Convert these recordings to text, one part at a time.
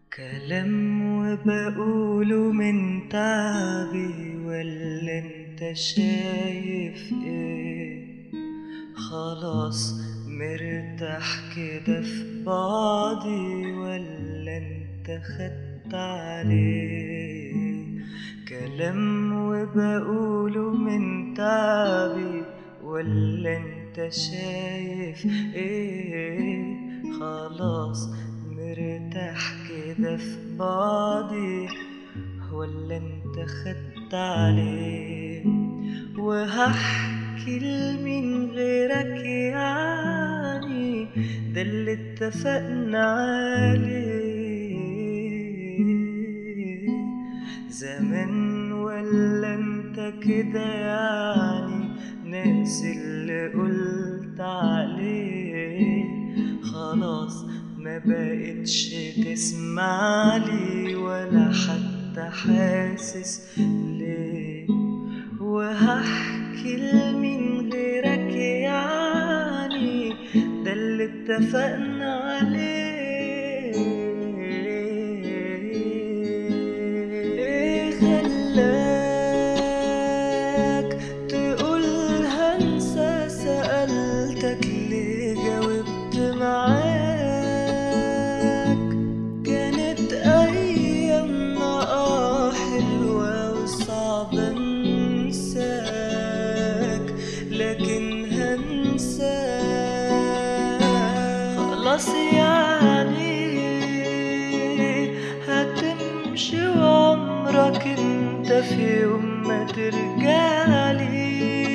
كلام وبقوله من تعبي ولا انت شايف ايه خلاص مرتاح كده في بعضي ولا انت خدت عليه كلام وبقوله من تعبي ولا انت شايف ايه خلاص مرتاح كده في بعضي ولا انت خدت عليه وهحكي لمين غيرك يعني ده اللي اتفقنا عليه زمان ولا انت كده يعني ناسي اللي قلت عليه خلاص ما بقتش تسمع لي ولا حتى حاسس ليه وهحكي لمين غيرك يعني ده اللي اتفقنا عليه ايه خلاك تقول هنسى سألتك ليه جاوبت معاك كانت أيامنا آه حلوة وصعب أنساك لكن هنساك خلاص يعني هتمشي وعمرك انت في يوم ما ترجعلي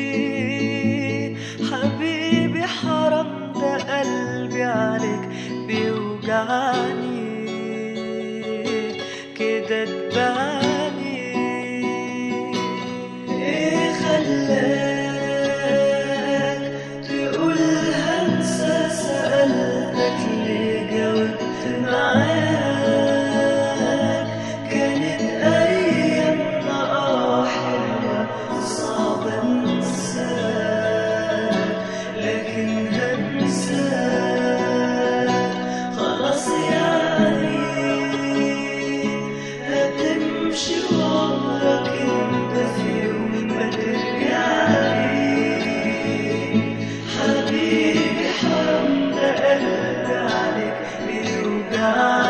حبيبي حرام ده قلبي عليك بيوجعني كده تبعني ايه خلاك تقول هنسى سألتك ليه جاوبت معاك كانت أيامنا آه حلوة صعب أنساك لكن هنساك خلاص يعني هتمشي وعمرك انت في يوم ما ترجعلي حبيبي حرام ده قلبي عليك بيوجعني